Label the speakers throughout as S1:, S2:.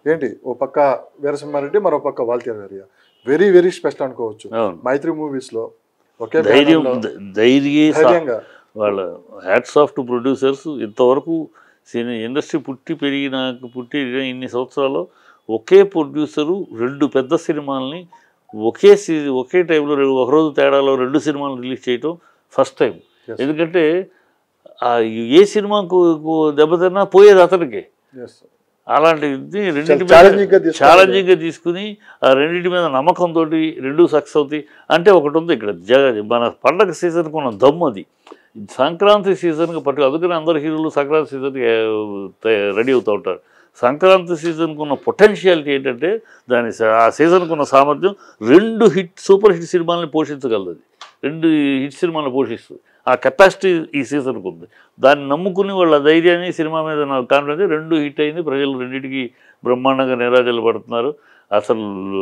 S1: ఏంటి ఓ పక్క వీరసింహారెడ్డి మరో పక్క Waltair Veerayya very very special అనుకోవచ్చు
S2: అవును
S1: మైత్రి మూవీస్ లో ఒకే
S2: ధైర్యం
S1: బ్యానర్లో
S2: ధ- ధైర్యే సా-
S1: ధైర్యంగా
S2: వాళ్ళ హ్యాట్స్ ఆఫ్ టు ప్రొడ్యూసర్స్ ఇంతవరకు సినీ ఇండస్ట్రీ పుట్టి పెరిగిన పుట్టి ఇన్ని సంవత్సరాలు ఒకే ప్రొడ్యూసరు రెండు పెద్ద సినిమాల్ని ఒకే సీ ఒకే టైంలో రెండు ఒకరోజు తేడాలో రెండు సినిమాలు రిలీజ్ చేయటం ఫస్ట్ టైం
S1: Yes.
S2: ఎందుకంటే ఆ ఏ సినిమాకు కు- దెబ్బతిన్నా పోయేది అతనికి
S1: Yes.
S2: అలాంటిది రెండింటి
S1: challenging గా తీసుకుని-
S2: ఛాలెంజింగ్గా తీసుకుని ఆ రెండింటి మీద నమ్మకంతో రెండు సక్సెస్ అవుతాయి అంటే ఒకటి ఉంది ఇక్కడ జగ మన పండగ సీజన్కి ఉన్న దమ్ము అది సంక్రాంతి సీజన్కి పట్టు అందుకని అందరు హీరోలు సంక్రాంతి సీజన్కి రెడీ అవుతూ ఉంటారు సంక్రాంతి సీజన్కి ఉన్న పొటెన్షియాలిటీ ఏంటంటే దాని స- ఆ సీజన్కి ఉన్న సామర్థ్యం రెండు హిట్ సూపర్ హిట్ సినిమాలని పోషించగలదు అది రెండు హిట్ సినిమాలను పోషిస్తుంది ఆ కెపాసిటీ ఈ సీజన్కి ఉంది దాన్ని నమ్ముకుని వాళ్ళ ధైర్యాన్ని సినిమా మీద నాకు కాన్ఫిడెన్స్ రెండు హిట్ అయింది ప్రజలు రెండింటికి బ్రహ్మాండంగా నిరాజలు పడుతున్నారు అసలు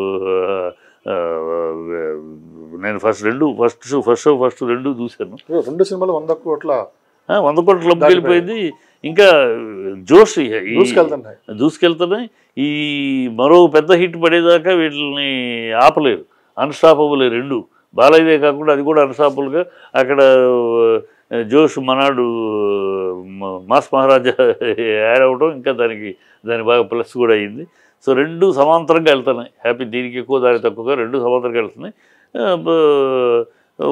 S2: ఆ, నేను ఫస్ట్ రెండు first show first show first రెండు చూశాను
S1: రెండు సినిమాలు వంద కోట్ల
S2: ఆ, వంద కోట్ల క్లబ్కి వెళ్ళిపోయింది ఇంకా జోష్ ఈ- ఈ-
S1: దూసుకెళ్తున్నాయి
S2: దూసుకెళ్తున్నాయి ఈ మరో పెద్ద హిట్ పడేదాకా వీటిని ఆపలేరు అన్స్టాపబుల్ రెండు బాలయ్యదే కాకుండా అది కూడా అన్స్టాపబుల్గా అక్కడ ఆ, జోష్ మనాడు మ- మాస్ మహారాజా యాడ్ అవ్వడం ఇంకా దానికి దాని బాగా ప్లస్ కూడా అయ్యింది సో రెండు సమాంతరంగా వెళ్తున్నాయి హ్యాపీ దీనికి ఎక్కువ దాని తక్కువగా రెండు సమాంతరంగా వెళ్తున్నాయి ఆ, బ-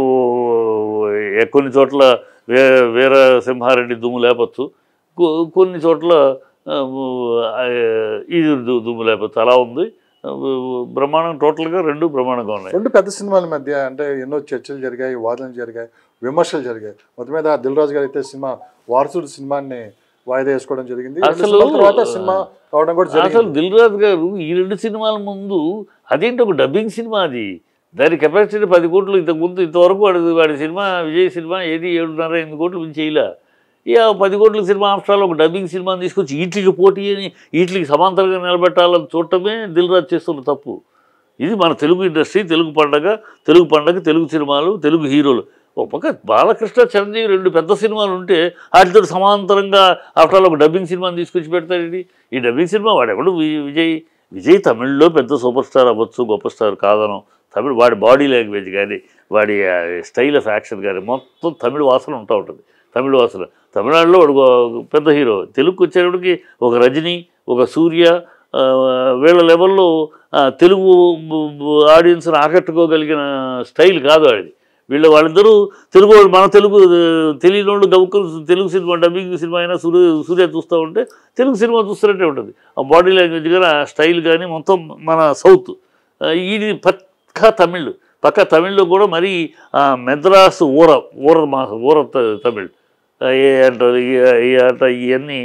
S2: ఓ- ఏ- కొన్ని చోట్ల వే వీర సింహారెడ్డి దుమ్ము లేపచ్చు కొ- కొన్ని చోట్ల ఆ, ఆ, ఇది దు- దుమ్ము లేపచ్చు అలా ఉంది ఆ, బ్రహ్మాండం టోటల్గా రెండు బ్రహ్మాండంగా ఉన్నాయి
S1: రెండు పెద్ద సినిమాల మధ్య అంటే ఎన్నో చర్చలు జరిగాయి వాదనలు జరిగాయి విమర్శలు జరిగాయి మొత్తం మీద దిల్ రాజు గారు అయితే సినిమా వారసుడు సినిమాని వాయిదా వేసుకోవడం జరిగింది రెండు
S2: అసలు-
S1: సినిమాల తర్వాత సినిమా రావడం కూడా
S2: అసలు
S1: జరిగింది
S2: దిల్ రాజు గారు ఈ రెండు సినిమాల ముందు అదేంటి ఒక డబ్బింగ్ సినిమా అది దాని కెపాసిటీ పది కోట్లు ఇంతకుముందు ఇంతవరకు వాడి వాడి సినిమా విజయ్ సినిమా ఏది ఏడున్నర ఎనిమిది కోట్లు మించి చేయలే ఇక పది కోట్ల సినిమా ఆఫ్టర్ ఒక డబ్బింగ్ సినిమాని తీసుకొచ్చి వీటికి పోటీ అని వీటికి సమాంతరంగా నిలబెట్టాలని చూడటమే దిల్ రాజు చేస్తున్న తప్పు ఇది మన తెలుగు ఇండస్ట్రీ తెలుగు పండగ తెలుగు పండగ తెలుగు సినిమాలు తెలుగు హీరోలు ఒక పక్క బాలకృష్ణ చిరంజీవి రెండు పెద్ద సినిమాలు ఉంటే వాటితో సమాంతరంగా ఆఫ్టర్ ఒక డబ్బింగ్ సినిమాని తీసుకొచ్చి పెడతాడు ఈ డబ్బింగ్ సినిమా వాడెవడు వి- విజయ్ విజయ్ తమిళ్లో పెద్ద సూపర్ స్టార్ అవ్వచ్చు గొప్ప స్టార్ కాదనం తమిళ్ వాడి బాడీ లాంగ్వేజ్ కానీ వాడి స్టైల్ ఆఫ్ యాక్షన్ కానీ మొత్తం తమిళ వాసన ఉంటా ఉంటుంది తమిళ వాసన తమిళనాడులో వాడు గొ- పెద్ద హీరో తెలుగుకి వచ్చేటప్పటికి ఒక రజనీ ఒక సూర్య ఆ, వీళ్ళ లెవెల్లో ఆ, తెలుగు ఆడియన్స్ని ఆకట్టుకోగలిగిన స్టైల్ కాదు వాడిది వీళ్ళ వాళ్ళిద్దరూ తెలుగు వాళ్ళు మన తెలుగు తెలియని వాళ్ళు గబుక్కులు తెలుగు సినిమా డబ్బింగ్ సినిమా అయినా సూర్య సూర్య చూస్తూ ఉంటే తెలుగు సినిమా చూస్తున్నట్టే ఉంటుంది ఆ బాడీ లాంగ్వేజ్ కానీ ఆ స్టైల్ కానీ మొత్తం మన సౌత్ ఆ, ఇది పక్కా తమిళ్ పక్క తమిళ్లో కూడా మరి ఆ, మెద్రాస్ ఊర ఊర మా ఊర త- తమిళ్ ఆ, ఏ అంటారు ఈ- ఈ అంట ఇవన్నీ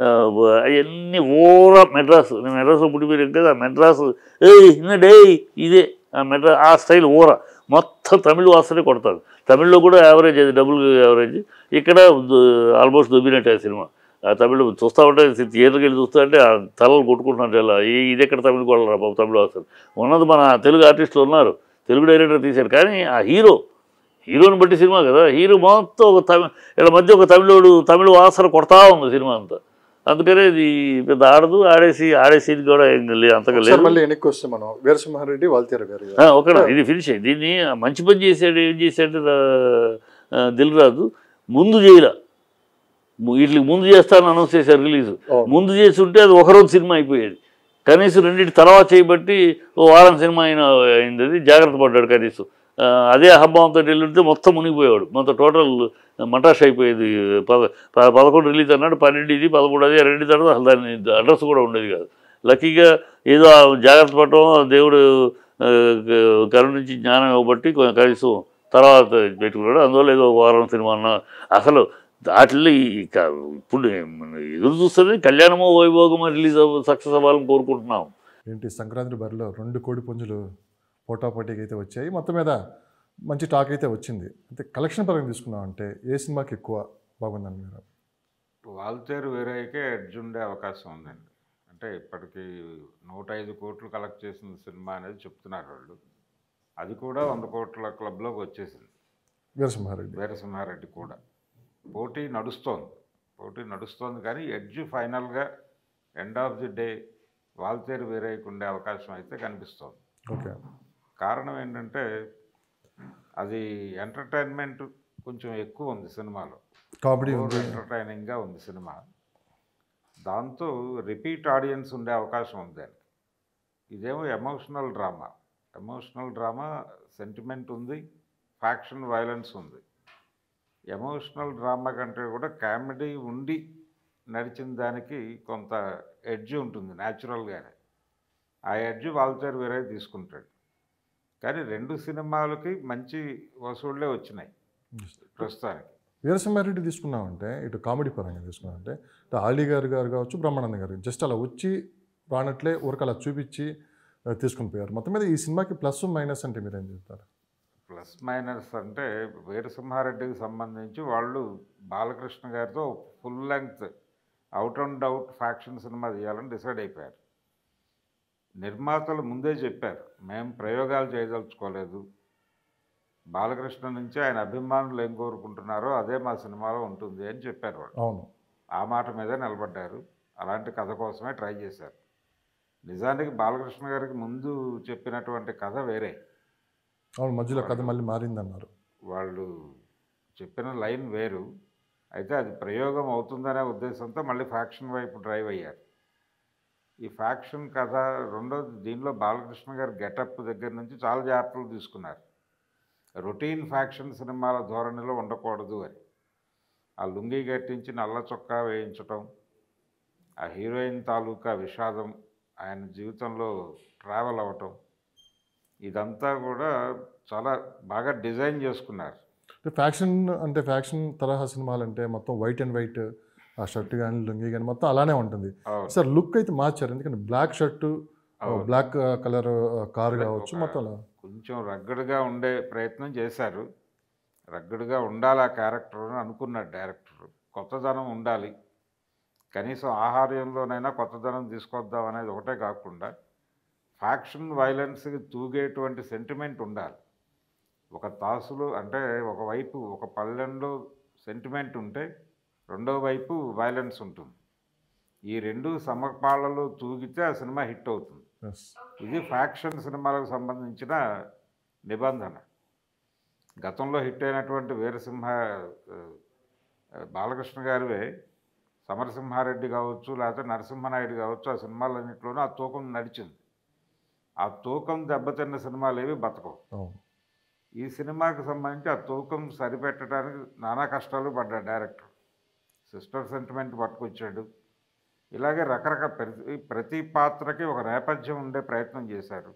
S2: అవన్నీ ఊర మెడ్రాస్ నేను మెడ్రాస్లో పుట్టిపోయాను కదా ఆ మెడ్రాస్ ఏయ్ ఇన్నడే ఇదే ఆ మెడ్రా ఆ స్టైల్ ఊర మొత్తం తమిళ వాసనే కొడతారు తమిళ్లో కూడా యావరేజ్ అది డబుల్ యావరేజ్ ఇక్కడ ఆల్మోస్ట్ దొబ్బినట్టే ఆ సినిమా ఆ తమిళ చూస్తూ ఉంటే థియేటర్కి వెళ్ళి చూస్తూ అంటే ఆ తలలు కొట్టుకుంటున్నారు ఇలా ఈ ఇది ఎక్కడ తమిళ కొడలరా బాబు తమిళ వాసన ఉన్నది మన తెలుగు ఆర్టిస్టులు ఉన్నారు తెలుగు డైరెక్టర్ తీశారు కానీ ఆ హీరో హీరోని బట్టి సినిమా కదా హీరో మొత్తం ఒక తమిళ ఇలా మధ్య ఒక తమిళోడు తమిళ వాసన కొడతా ఉంది సినిమా అంతా అందుకనే ఇది పెద్ద ఆడదు ఆడేసి ఆడేసి ఇది కూడా ఏం లే- అంతగా
S1: ఒకసారి
S2: లేదు
S1: మళ్ళీ వెనక్కి వస్తే మనం వీరసింహారెడ్డి వాల్తేరు గారు
S2: ఆ, ఒకటి ఇది ఫినిష్ అయ్యింది దీన్ని మంచి పని చేశాడు ఏం చేశాడు ఆ, దిల్ రాజు ముందు చేయలే ము- వీటికి ముందు చేస్తాను అనౌన్స్ చేశారు రిలీజ్
S1: అవును.
S2: ముందు చేసి ఉంటే అది ఒకరోజు సినిమా అయిపోయేది కనీసం రెండింటి తర్వాత చేయబట్టి ఓ వారం సినిమా అయిన అయింది అది జాగ్రత్త పడ్డాడు కనీసం ఆ, అదే హబ్బంతో వెళ్ళితే మొత్తం మునిగిపోయాడు మొత్తం టోటల్ మటాష్ అయిపోయేది పద ప- పదకొండు రిలీజ్ అన్నాడు పన్నెండు ఇది పదమూడు అది రెండు తర్వాత అసలు దాని అడ్రస్ కూడా ఉండేది కాదు లక్కీగా ఏదో ఆ జాగ్రత్త పడటం దేవుడు ఆ, క- కరుణించి జ్ఞానం ఇవ్వబట్టి కొ- కనీసం తర్వాత పెట్టుకున్నాడు అందువల్ల ఏదో ఒక వారం సినిమా అన్న అసలు వాటిల్లో ఇక ఇప్పుడు ఎదురు చూస్తుంది కళ్యాణమో వైభోగమో రిలీజ్ అవ్వ సక్సెస్ అవ్వాలని కోరుకుంటున్నాం
S1: ఏంటి సంక్రాంతి బరిలో రెండు కోడి పుంజులు పోటాపోటీకి అయితే వచ్చాయి మొత్తం మీద మంచి టాక్ అయితే వచ్చింది అయితే కలెక్షన్ పరంగా తీసుకున్నాం అంటే ఏ సినిమాకి ఎక్కువ బాగుందని మీరు
S3: వాల్తేరు వేరేకే ఎడ్జ్ ఉండే అవకాశం ఉందండి అంటే ఇప్పటికి నూట ఐదు కోట్లు కలెక్ట్ చేసిన సినిమా అనేది చెప్తున్నారు వాళ్ళు అది కూడా వంద కోట్ల క్లబ్లోకి వచ్చేసింది
S1: వీరసింహారెడ్డి
S3: వీరసింహారెడ్డి కూడా పోటీ నడుస్తోంది పోటీ నడుస్తోంది కానీ ఎడ్జ్ ఫైనల్గా end of the day Waltair వేరేకి ఉండే అవకాశం అయితే కనిపిస్తోంది
S1: ఓకే
S3: కారణం ఏంటంటే అది ఎంటర్టైన్మెంట్ కొంచెం ఎక్కువ ఉంది సినిమాలో
S1: కామెడీ ఉంది
S3: ఎంటర్టైనింగ్గా ఉంది సినిమా దాంతో రిపీట్ ఆడియన్స్ ఉండే అవకాశం ఉంది దానికి ఇదేమో emotional drama emotional drama sentiment ఉంది ఫ్యాక్షన్ వైలెన్స్ ఉంది ఎమోషనల్ డ్రామా కంటే కూడా కామెడీ ఉండి నడిచిన దానికి కొంత ఎడ్జ్ ఉంటుంది న్యాచురల్గానే ఆ ఎడ్జ్ వాల్తేరు వేరే తీసుకుంటాడు కానీ రెండు సినిమాలకి మంచి వసూళ్లే వచ్చినాయి ప్రస్తుతానికి
S1: వీరసింహారెడ్డి తీసుకున్నామంటే ఇటు కామెడీ పరంగా తీసుకున్నామంటే ఇటు ఆలీ గారు గారు కావచ్చు బ్రహ్మానందం గారు జస్ట్ అలా వచ్చి రానట్లే ఊరికి అలా చూపించి ఆ, తీసుకుని పోయారు మొత్తం మీద ఈ సినిమాకి ప్లస్ మైనస్ అంటే మీరేం చెప్తారు
S3: ప్లస్ మైనస్ అంటే వీరసింహారెడ్డికి సంబంధించి వాళ్ళు బాలకృష్ణ గారితో full length out and out faction cinema తీయాలని డిసైడ్ అయిపోయారు నిర్మాతలు ముందే చెప్పారు మేము ప్రయోగాలు చేయదలుచుకోలేదు బాలకృష్ణ నుంచి ఆయన అభిమానులు ఏం కోరుకుంటున్నారో అదే మా సినిమాలో ఉంటుంది అని చెప్పారు వాళ్ళు
S1: అవును
S3: ఆ మాట మీదే నిలబడ్డారు అలాంటి కథ కోసమే ట్రై చేశారు నిజానికి బాలకృష్ణ గారికి ముందు చెప్పినటువంటి కథ వేరే
S1: అవును మధ్యలో కథ మళ్ళీ మారిందన్నారు
S3: వాళ్ళు చెప్పిన లైన్ వేరు అయితే అది ప్రయోగం అవుతుందనే ఉద్దేశంతో మళ్ళీ ఫ్యాక్షన్ వైపు డ్రైవ్ అయ్యారు ఈ ఫ్యాక్షన్ కథ రెండోది దీనిలో బాలకృష్ణ గారి గెటప్ దగ్గర నుంచి చాలా జాగ్రత్తలు తీసుకున్నారు రొటీన్ ఫ్యాక్షన్ సినిమాల ధోరణిలో ఉండకూడదు అని ఆ లుంగి గట్టించి నల్ల చొక్కా వేయించటం ఆ హీరోయిన్ తాలూకా విషాదం ఆయన జీవితంలో ట్రావెల్ అవ్వటం ఇదంతా కూడా చాలా బాగా డిజైన్ చేసుకున్నారు
S1: అంటే ఫ్యాక్షన్ అంటే ఫ్యాక్షన్ తరహా సినిమాలు అంటే మొత్తం వైట్ అండ్ వైట్ ఆ షర్ట్ కానీ లుంగి కానీ మొత్తం అలానే ఉంటుంది
S3: అవును.
S1: సార్ లుక్ అయితే మార్చారు ఎందుకంటే black shirt black colour car కావచ్చు మొత్తం అలా
S3: కొంచెం రగ్గడుగా ఉండే ప్రయత్నం చేశారు రగ్గడుగా ఉండాలి ఆ క్యారెక్టర్ అని అనుకున్నాడు డైరెక్టర్ కొత్తదనం ఉండాలి కనీసం ఆహార్యంలోనైనా కొత్తదనం తీసుకొద్దాం అనేది ఒకటే కాకుండా ఫ్యాక్షన్ వైలెన్స్కి తూగేటువంటి సెంటిమెంట్ ఉండాలి ఒక తాసులో అంటే ఒకవైపు ఒక పళ్ళెంలో సెంటిమెంట్ ఉంటే రెండో వైపు వైలెన్స్ ఉంటుంది ఈ రెండు సమపాళ్ళలో తూగితే ఆ సినిమా హిట్ అవుతుంది
S1: ఎస్
S3: ఇది ఫ్యాక్షన్ సినిమాలకు సంబంధించిన నిబంధన గతంలో హిట్ అయినటువంటి వీరసింహ ఆ, బాలకృష్ణ గారివే సమరసింహారెడ్డి కావచ్చు లేకపోతే నరసింహనాయుడు కావచ్చు ఆ సినిమాలన్నింటిలోనూ ఆ తూకం నడిచింది ఆ తూకం దెబ్బతిన్న సినిమాలు ఏవి బతకవు
S1: అవును
S3: ఈ సినిమాకి సంబంధించి ఆ తూకం సరిపెట్టడానికి నానా కష్టాలు పడ్డాడు డైరెక్టర్ సిస్టర్ సెంటిమెంట్ పట్టుకొచ్చాడు ఇలాగే రకరకాల ప్రతి ప్రతి పాత్రకి ఒక నేపథ్యం ఉండే ప్రయత్నం చేశారు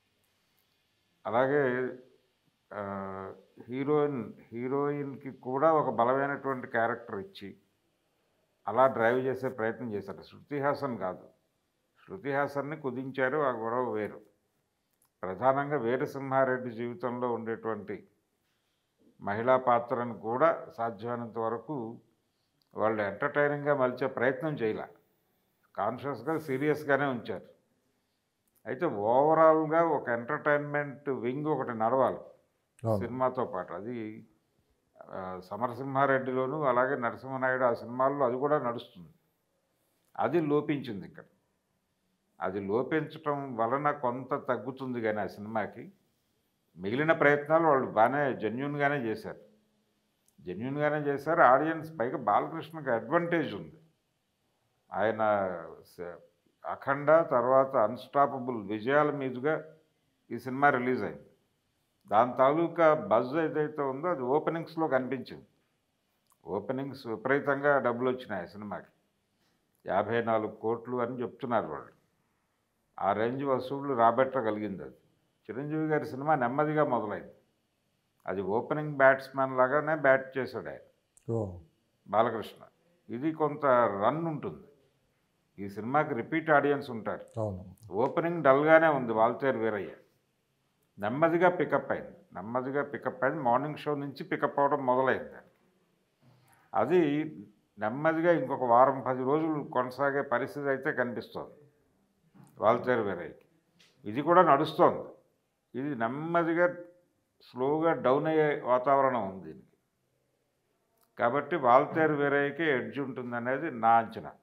S3: అలాగే ఆ, హీరోయిన్ హీరోయిన్కి కూడా ఒక బలమైనటువంటి క్యారెక్టర్ ఇచ్చి అలా డ్రైవ్ చేసే ప్రయత్నం చేశారు శృతి హాసన్ కాదు శృతి హాసన్ని కుదించారు ఆ గొడవ వేరు ప్రధానంగా వీరసింహారెడ్డి జీవితంలో ఉండేటువంటి మహిళా పాత్రను కూడా సాధ్యమైనంత వరకు వాళ్ళు ఎంటర్టైనింగ్గా మలిచే ప్రయత్నం చేయలే కాన్షియస్గా సీరియస్గానే ఉంచారు అయితే ఓవరాల్గా ఒక ఎంటర్టైన్మెంట్ వింగ్ ఒకటి నడవాలి
S1: అవును
S3: సినిమాతో పాటు అది ఆ, సమరసింహారెడ్డిలోను అలాగే నరసింహనాయుడు ఆ సినిమాల్లో అది కూడా నడుస్తుంది అది లోపించింది ఇక్కడ అది లోపించటం వలన కొంత తగ్గుతుంది కానీ ఆ సినిమాకి మిగిలిన ప్రయత్నాలు వాళ్ళు బాగానే జెన్యున్గానే చేశారు జెన్యున్గానే చేశారు ఆడియన్స్ పైగా బాలకృష్ణకి అడ్వాంటేజ్ ఉంది ఆయన స- అఖండ తర్వాత అన్స్టాపబుల్ విజయాల మీదుగా ఈ సినిమా రిలీజ్ అయింది దాని తాలూకా బజ్ ఏదైతే ఉందో అది ఓపెనింగ్స్లో కనిపించింది ఓపెనింగ్స్ విపరీతంగా డబ్బులు వచ్చినాయి ఆ సినిమాకి యాభై నాలుగు కోట్లు అని చెప్తున్నారు వాళ్ళు ఆ రేంజ్ వసూళ్లు రాబట్టగలిగింది అది చిరంజీవి గారి సినిమా నెమ్మదిగా మొదలైంది అది ఓపెనింగ్ బ్యాట్స్మెన్ లాగానే బ్యాట్ చేశాడు ఆయన
S1: ఓ
S3: బాలకృష్ణ ఇది కొంత రన్ ఉంటుంది ఈ సినిమాకి రిపీట్ ఆడియన్స్ ఉంటారు
S1: అవును
S3: ఓపెనింగ్ డల్గానే ఉంది వాల్తేరు వీరయ్య నెమ్మదిగా పికప్ అయింది నెమ్మదిగా పికప్ అయింది మార్నింగ్ షో నుంచి పికప్ అవ్వడం మొదలైంది అది నెమ్మదిగా ఇంకొక వారం పది రోజులు కొనసాగే పరిస్థితి అయితే కనిపిస్తోంది వాల్తేరు వీరయ్యకి ఇది కూడా నడుస్తోంది ఇది నెమ్మదిగా స్లోగా డౌన్ అయ్యే వాతావరణం ఉంది దీనికి కాబట్టి వాల్తేరు వీరయ్యకి ఎడ్జ్ ఉంటుంది అనేది నా అంచనా